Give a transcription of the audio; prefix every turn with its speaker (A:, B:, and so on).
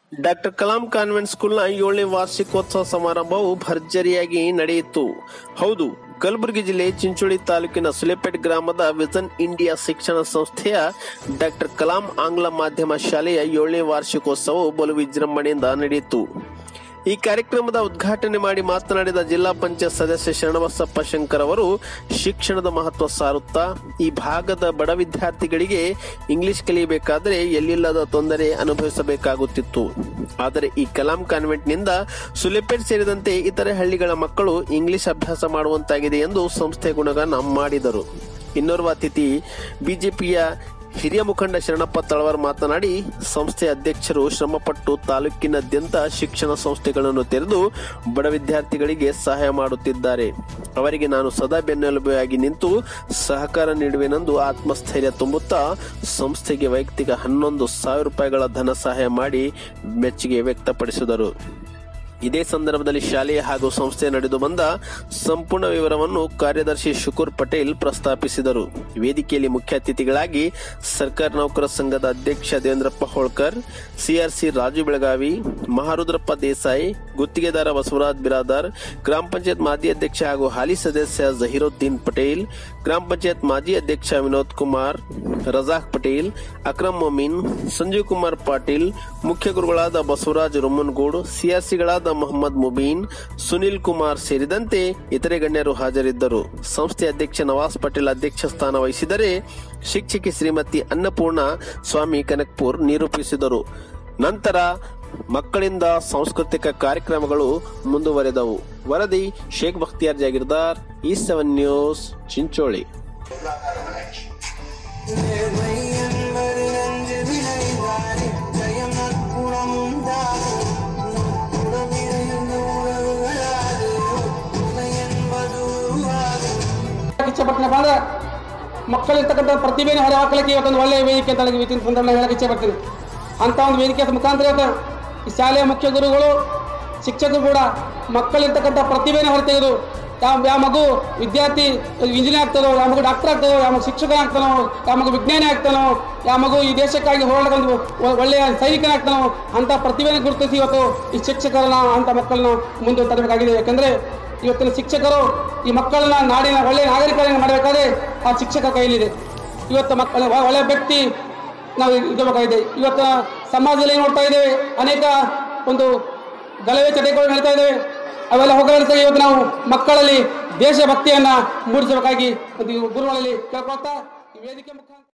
A: doctor Kalam convent ಸ್ಕೂಲ್ನ ಏಳನೇ ವಾರ್ಷಿಕೋತ್ಸವ ಸಮಾರಂಭವು ಭರ್ಜರಿಯಾಗಿ ನಡೆಯಿತು ಹೌದು ಕಲಬುರಗಿ ಜಿಲ್ಲೆ ಚಿಂಚೋಳಿ ತಾಲೂಕಿನ ಸುಲೆಪೇಟ್ ಗ್ರಾಮದ ವಿಜನ್ ಇಂಡಿಯಾ ಶಿಕ್ಷಣ ಸಂಸ್ಥೆಯ ಡಾಕ್ಟರ್ ಕಲಾಂ ಆಂಗ್ಲ ಮಾಧ್ಯಮ ಶಾಲೆಯ ಏಳನೇ ವಾರ್ಷಿಕೋತ್ಸವವು ಬಲು ವಿಜೃಂಭಣೆಯಿಂದ ನಡೆಯಿತು ಈ ಕಾರ್ಯಕ್ರಮದ ಉದ್ಘಾಟನೆ ಮಾಡಿ ಮಾತನಾಡಿದ ಜಿಲ್ಲಾ ಪಂಚಾಯತ್ ಸದಸ್ಯ ಶರಣಬಸಪ್ಪ ಶಂಕರ್ ಅವರು ಶಿಕ್ಷಣದ ಮಹತ್ವ ಸಾರುತ್ತಾ ಈ ಭಾಗದ ಬಡ ವಿದ್ಯಾರ್ಥಿಗಳಿಗೆ ಇಂಗ್ಲಿಷ್ ಕಲಿಯಬೇಕಾದರೆ ಎಲ್ಲಿಲ್ಲದ ತೊಂದರೆ ಅನುಭವಿಸಬೇಕಾಗುತ್ತಿತ್ತು ಆದರೆ ಈ ಕಲಾಂ ಕಾನ್ವೆಂಟ್ನಿಂದ ಸುಲೆಪೇಟ್ ಸೇರಿದಂತೆ ಇತರೆ ಹಳ್ಳಿಗಳ ಮಕ್ಕಳು ಇಂಗ್ಲಿಷ್ ಅಭ್ಯಾಸ ಮಾಡುವಂತಾಗಿದೆ ಎಂದು ಸಂಸ್ಥೆ ಗುಣಗಾನ ಮಾಡಿದರು ಇನ್ನೋರ್ವ ಅತಿಥಿ ಬಿಜೆಪಿಯ ಹಿರಿಯ ಮುಖಂಡ ಶರಣಪ್ಪ ತಳವಾರ್ ಮಾತನಾಡಿ ಸಂಸ್ಥೆ ಅಧ್ಯಕ್ಷರು ಶ್ರಮಪಟ್ಟು ತಾಲೂಕಿನಾದ್ಯಂತ ಶಿಕ್ಷಣ ಸಂಸ್ಥೆಗಳನ್ನು ತೆರೆದು ಬಡ ವಿದ್ಯಾರ್ಥಿಗಳಿಗೆ ಸಹಾಯ ಮಾಡುತ್ತಿದ್ದಾರೆ ಅವರಿಗೆ ನಾನು ಸದಾ ಬೆನ್ನೆಲುಬಾಗಿ ನಿಂತು ಸಹಕಾರ ನೀಡುವೆನೆಂದು ಆತ್ಮಸ್ಥೈರ್ಯ ತುಂಬುತ್ತಾ ಸಂಸ್ಥೆಗೆ ವೈಯಕ್ತಿಕ ಹನ್ನೊಂದು ಸಾವಿರ ರೂಪಾಯಿಗಳ ಧನ ಸಹಾಯ ಮಾಡಿ ಮೆಚ್ಚುಗೆ ವ್ಯಕ್ತಪಡಿಸಿದರು ಇದೇ ಸಂದರ್ಭದಲ್ಲಿ ಶಾಲೆ ಹಾಗೂ ಸಂಸ್ಥೆ ನಡೆದು ಬಂದ ಸಂಪೂರ್ಣ ವಿವರವನ್ನು ಕಾರ್ಯದರ್ಶಿ ಶುಕೂರ್ ಪಟೇಲ್ ಪ್ರಸ್ತಾಪಿಸಿದರು ವೇದಿಕೆಯಲ್ಲಿ ಮುಖ್ಯ ಅತಿಥಿಗಳಾಗಿ ಸರ್ಕಾರಿ ನೌಕರ ಸಂಘದ ಅಧ್ಯಕ್ಷ ದೇವೇಂದ್ರಪ್ಪ ಹೋಳ್ಕರ್ ಸಿಆರ್ಸಿ ರಾಜು ಬೆಳಗಾವಿ ಮಹಾರುದ್ರಪ್ಪ ದೇಸಾಯಿ ಗುತ್ತಿಗೆದಾರ ಬಸವರಾಜ್ ಬಿರಾದಾರ್ ಗ್ರಾಮ ಪಂಚಾಯತ್ ಮಾಜಿ ಅಧ್ಯಕ್ಷ ಹಾಗೂ ಹಾಲಿ ಸದಸ್ಯ ಜಹೀರುದ್ದೀನ್ ಪಟೇಲ್ ಗ್ರಾಮ ಪಂಚಾಯತ್ ಮಾಜಿ ಅಧ್ಯಕ್ಷ ವಿನೋದ್ ಕುಮಾರ್ ರಜಾಕ್ ಪಟೇಲ್ ಅಕ್ರಮ್ ಮೊಮೀನ್ ಸಂಜೀವ್ ಕುಮಾರ್ ಪಾಟೀಲ್ ಮುಖ್ಯ ಗುರುಗಳಾದ ಬಸವರಾಜ್ ರೊಮ್ಮನ್ಗೂಡ್ ಸಿಆರ್ಸಿಗಳಾದ ಮೊಹಮ್ಮದ್ ಮುಬೀನ್ ಸುನಿಲ್ ಕುಮಾರ್ ಸೇರಿದಂತೆ ಇತರೆ ಗಣ್ಯರು ಹಾಜರಿದ್ದರು ಸಂಸ್ಥೆ ಅಧ್ಯಕ್ಷ ನವಾಸ್ ಪಟೇಲ್ ಅಧ್ಯಕ್ಷ ಸ್ಥಾನ ವಹಿಸಿದರೆ ಶಿಕ್ಷಕಿ ಶ್ರೀಮತಿ ಅನ್ನಪೂರ್ಣ ಸ್ವಾಮಿ ಕನಕ್ಪುರ್ ನಿರೂಪಿಸಿದರು ನಂತರ ಮಕ್ಕಳಿಂದ ಸಾಂಸ್ಕೃತಿಕ ಕಾರ್ಯಕ್ರಮಗಳು ಮುಂದುವರೆದವು ವರದಿ ಶೇಖ್ ಬಖ್ತಿಯಾರ್ ಜಾಗಿರ್ದಾರ್ ಈ ಸೆವೆನ್ ನ್ಯೂಸ್ ಚಿಂಚೋಳಿ
B: என்பது நன்று விளைந்தாரே ஜயம் நற்குணம் உண்டாகும் நற்குணமிருந்து உறவுகளாது துணை என்பது உருவாகும்
C: ಇಚ್ಛೆ ಪಡ್ತೀನಿ ಅಂದ್ರೆ ಮಕ್ಕಳಿರ್ತಕ್ಕಂಥ ಪ್ರತಿಭೆನ ಹೊರ ಹಾಕಲಿಕ್ಕೆ ಇವತ್ತೊಂದು ಒಳ್ಳೆಯ ವೇದಿಕೆ ಅಂತ ನನಗೆ ಇವತ್ತಿನ ಸಂದರ್ಭ ಹೇಳಕ್ಕೆ ಇಚ್ಛೆ ಪಡ್ತೀನಿ ಅಂತ ಒಂದು ವೇದಿಕೆ ಮುಖಾಂತರ ಇವತ್ತು ಈ ಶಾಲೆಯ ಮುಖ್ಯ ಗುರುಗಳು ಶಿಕ್ಷಕರು ಕೂಡ ಮಕ್ಕಳಿರ್ತಕ್ಕಂಥ ಪ್ರತಿಭೆನ ಹೊರತೆಗೆದು ಯಾವ ಯಾವ ಮಗು ವಿದ್ಯಾರ್ಥಿ ಇಂಜಿನಿಯರ್ ಆಗ್ತಾನೋ ಯಾವ ಮಗು ಡಾಕ್ಟರ್ ಆಗ್ತಾನೋ ಯಾವ ಮಗು ಶಿಕ್ಷಕ ಆಗ್ತಾನೋ ಯಾವ ಮಗು ವಿಜ್ಞಾನಿ ಆಗ್ತಾನೋ ಯಾವ ಮಗು ಈ ದೇಶಕ್ಕಾಗಿ ಹೋರಾಡಕೊಂಡು ಒ- ಒಳ್ಳೆಯ ಸೈನಿಕನಾಗ್ತಾನೋ ಅಂತ ಪ್ರತಿಭೆನ ಗುರುತಿಸಿ ಇವತ್ತು ಈ ಶಿಕ್ಷಕರನ್ನ ಅಂತ ಮಕ್ಕಳನ್ನ ಮುಂದೆ ತರಬೇಕಾಗಿದೆ ಯಾಕಂದ್ರೆ ಇವತ್ತಿನ ಶಿಕ್ಷಕರು ಈ ಮಕ್ಕಳನ್ನ ನಾಡಿನ ಒಳ್ಳೆಯ ನಾಗರಿಕರನ್ನು ಮಾಡಬೇಕಾದ್ರೆ ಆ ಶಿಕ್ಷಕ ಕೈಯಲ್ಲಿದೆ ಇವತ್ತು ಮಕ್ಕಳ ಒಳ್ಳೆಯ ವ್ಯಕ್ತಿ ನಾವು ಇರಬೇಕಾಗಿದೆ ಇವತ್ತು ಸಮಾಜದಲ್ಲಿ ಏನ್ ನೋಡ್ತಾ ಇದ್ದೇವೆ ಅನೇಕ ಒಂದು ಗಲಭೆ ಚಟಗಳು ನಡೀತಾ ಇದ್ದೇವೆ ಅವೆಲ್ಲ ಹೋಗಲಾಡಿಸಿ ಇವತ್ತು ನಾವು ಮಕ್ಕಳಲ್ಲಿ ದೇಶಭಕ್ತಿಯನ್ನ ಮೂಡಿಸಬೇಕಾಗಿ ಒಂದು ಗುರುಗಳಲ್ಲಿ ಕೇಳ್ಕೊಳ್ತಾ ಈ ವೇದಿಕೆ ಮುಖಾಂತರ